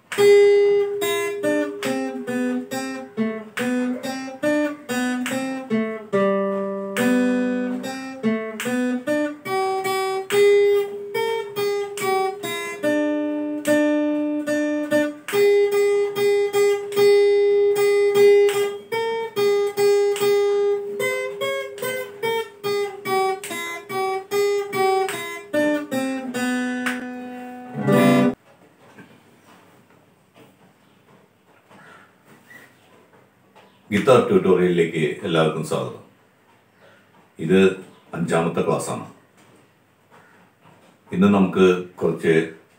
guitar ട്യൂട്ടോറിയലിലേക്ക് എല്ലാവർക്കും സ്വാഗതം ഇത് അഞ്ചാമത്തെ ക്ലാസ്സാണ് ഇന്ന് നമുക്ക് കുറച്ച്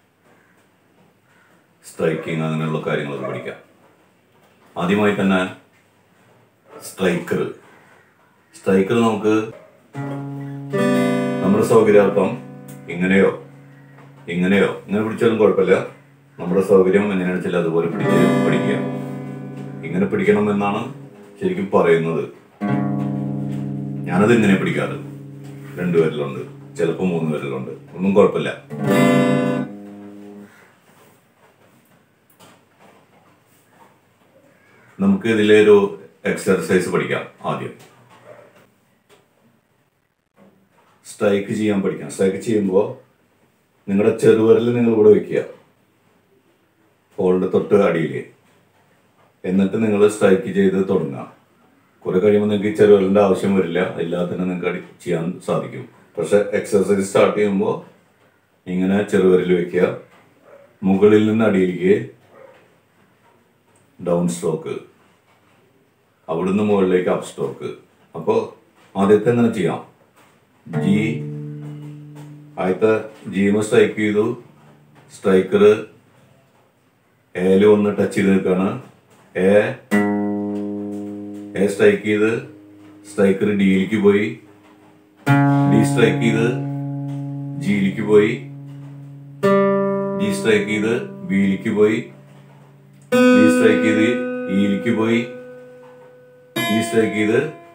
സ്ട്രൈക്കിങ് അങ്ങനെയുള്ള കാര്യങ്ങളൊക്കെ പഠിക്കാം ആദ്യമായി തന്നെ സ്ട്രൈക്കർ സ്ട്രൈക്കർ നമുക്ക് നമ്മുടെ സൗകര്യാർത്ഥം ഇങ്ങനെയോ ഇങ്ങനെയോ ഇങ്ങനെ പിടിച്ചാലും കുഴപ്പമില്ല നമ്മുടെ സൗകര്യം എങ്ങനെയാണെന്ന് വെച്ചാൽ അതുപോലെ പിടിച്ച് പഠിക്കുക ഇങ്ങനെ പിടിക്കണം എന്നാണ് ശരിക്കും പറയുന്നത് ഞാനത് ഇങ്ങനെ പിടിക്കാറ് രണ്ടു പേരിലുണ്ട് ചിലപ്പോൾ മൂന്ന് പേരിലുണ്ട് ഒന്നും കുഴപ്പമില്ല നമുക്ക് ഇതിലെ ഒരു എക്സർസൈസ് പഠിക്കാം ആദ്യം സ്ട്രൈക്ക് ചെയ്യാൻ പഠിക്കാം സ്ട്രൈക്ക് ചെയ്യുമ്പോൾ നിങ്ങളുടെ ചെറുവിരൽ നിങ്ങൾ ഇവിടെ വെക്കുക ഹോളിന്റെ തൊട്ട് അടിയിൽ എന്നിട്ട് നിങ്ങൾ സ്ട്രൈക്ക് ചെയ്ത് തുടങ്ങുക കുറെ കഴിയുമ്പോൾ നിങ്ങൾക്ക് ഈ ചെറുവിരലിന്റെ ആവശ്യം വരില്ല എല്ലാത്തിനും നിങ്ങൾക്ക് അടി ചെയ്യാൻ സാധിക്കും പക്ഷെ എക്സർസൈസ് സ്റ്റാർട്ട് ചെയ്യുമ്പോൾ ഇങ്ങനെ ചെറുവിരൽ വെക്കുക മുകളിൽ നിന്ന് അടിയിലേക്ക് ഡൗൺ സ്ട്രോക്ക് അവിടുന്ന് മുകളിലേക്ക് അപ്പ് സ്ട്രോക്ക് അപ്പോൾ ആദ്യത്തെ എങ്ങനെ ചെയ്യാം ജി ആദ്യത്തെ ജിമ സ്ട്രൈക്ക് ചെയ്തു സ്ട്രൈക്കർ എയിൽ ഒന്ന് ടച്ച് ചെയ്ത് നിൽക്കുകയാണ് എ എ സ്ട്രൈക്ക് ചെയ്ത് സ്ട്രൈക്കർ ഡിയിലേക്ക് പോയി ഡി സ്ട്രൈക്ക് ചെയ്ത് ജിയിലേക്ക് പോയി ഡി സ്ട്രൈക്ക് ചെയ്ത് ബിയിലേക്ക് പോയി ഡി സ്ട്രൈക്ക് ചെയ്ത് ഇയിലേക്ക് പോയി ഇ സ്ട്രൈക്ക് ചെയ്ത്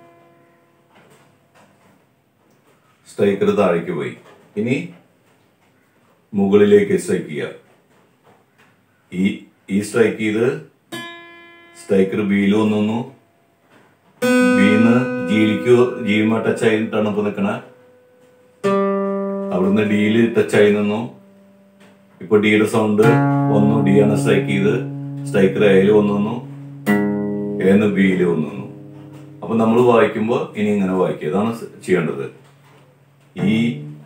സ്ട്രൈക്കർ താഴേക്ക് പോയി ഇനി മുകളിലേക്ക് സ്ട്രൈക്ക് ചെയ്യുക ഈ ഈ സ്ട്രൈക്ക് ചെയ്ത് സ്ട്രൈക്കർ ബിയിൽ വന്നു ബിന്ന് ജിയിലേക്ക് ജിയുമായി ടച്ച് ആയിട്ടാണ് ഇപ്പൊ നിൽക്കണേ അവിടുന്ന് ഡിയിൽ ടച്ച് ആയി നിന്നു ഇപ്പൊ ഡിയുടെ സൗണ്ട് വന്നു ഡി ആണ് സ്ട്രൈക്ക് ചെയ്ത് സ്ട്രൈക്കർ എയിൽ വന്നു എന്ന് ബിയിൽ വന്നു അപ്പൊ നമ്മൾ വായിക്കുമ്പോൾ ഇനി ഇങ്ങനെ വായിക്കുക ഇതാണ് ചെയ്യേണ്ടത് E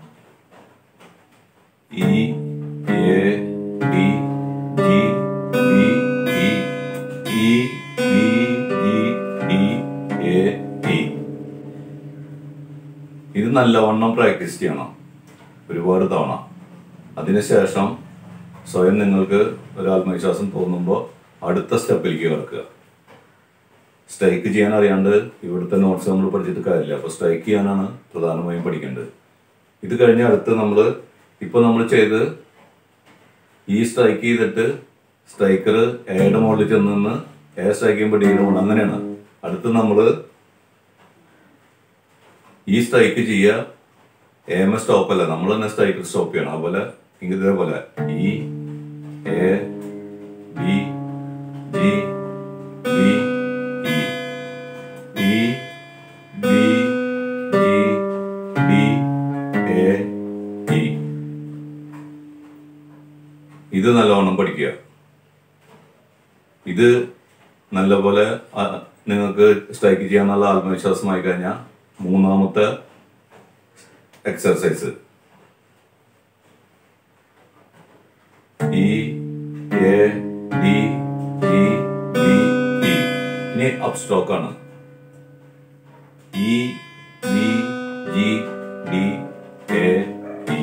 E A D G B E E B G D A E ഇത് നല്ലവണ്ണം പ്രാക്ടീസ് ചെയ്യണം ഒരുപാട് തവണ അതിനുശേഷം സ്വയം നിങ്ങൾക്ക് ഒരു ആത്മവിശ്വാസം തോന്നുമ്പോൾ അടുത്ത സ്റ്റെപ്പിലേക്ക് കിടക്കുക സ്ട്രൈക്ക് ചെയ്യാൻ അറിയാണ്ട് ഇവിടുത്തെ നോട്ട്സ് നമ്മൾ പഠിച്ചിട്ട് കാര്യമില്ല അപ്പോൾ സ്ട്രൈക്ക് ചെയ്യാനാണ് പ്രധാനമായും പഠിക്കേണ്ടത് ഇത് കഴിഞ്ഞ് അടുത്ത് നമ്മൾ ഇപ്പോൾ നമ്മൾ ചെയ്ത് ഈ സ്ട്രൈക്ക് ചെയ്തിട്ട് സ്ട്രൈക്കർ എയുടെ മുകളിൽ ചെന്ന് നിന്ന് എ സ്ട്രൈക്ക് ചെയ്യുമ്പോൾ ഡിയുടെ മുകളിൽ അങ്ങനെയാണ് അടുത്ത് നമ്മൾ ഈ സ്ട്രൈക്ക് ചെയ്യുക എം സ്റ്റോപ്പ് അല്ല നമ്മൾ തന്നെ സ്ട്രൈക്കർ സ്റ്റോപ്പ് ചെയ്യണം അതുപോലെ ഇതേപോലെ E A B G B E E B G D A E ഇത് നല്ലവണ്ണം പഠിക്കുക ഇത് നല്ലപോലെ ആ, നിങ്ങൾക്ക് സ്ട്രൈക്ക് ചെയ്യാനുള്ള ആത്മവിശ്വാസമായി കഴിഞ്ഞാൽ മൂന്നാമത്തെ exercise E A D G B E ഇനി അപ്പ് സ്ട്രോക്ക് ആണ് E B G D A E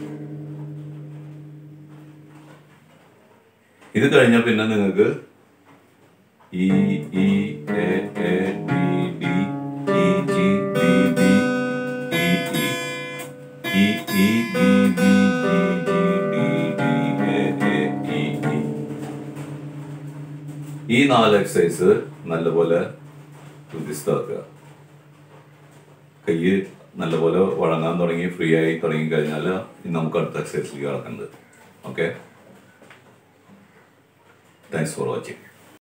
ഇത് കഴിഞ്ഞാൽ പിന്നെ നിങ്ങൾക്ക് E E A A D D E G B B E E E E B B G G D D A A E E ഈ നാല് exercise നല്ലപോലെ ഹൃദിസ്ഥാക്കുക കൈ നല്ലപോലെ വഴങ്ങാൻ തുടങ്ങി ഫ്രീ ആയി തുടങ്ങി കഴിഞ്ഞാൽ നമുക്ക് അടുത്ത എക്സസൈസിലേക്ക് കിടക്കുന്നത് ഓക്കെ താങ്ക്സ് ഫോർ വാച്ചിങ്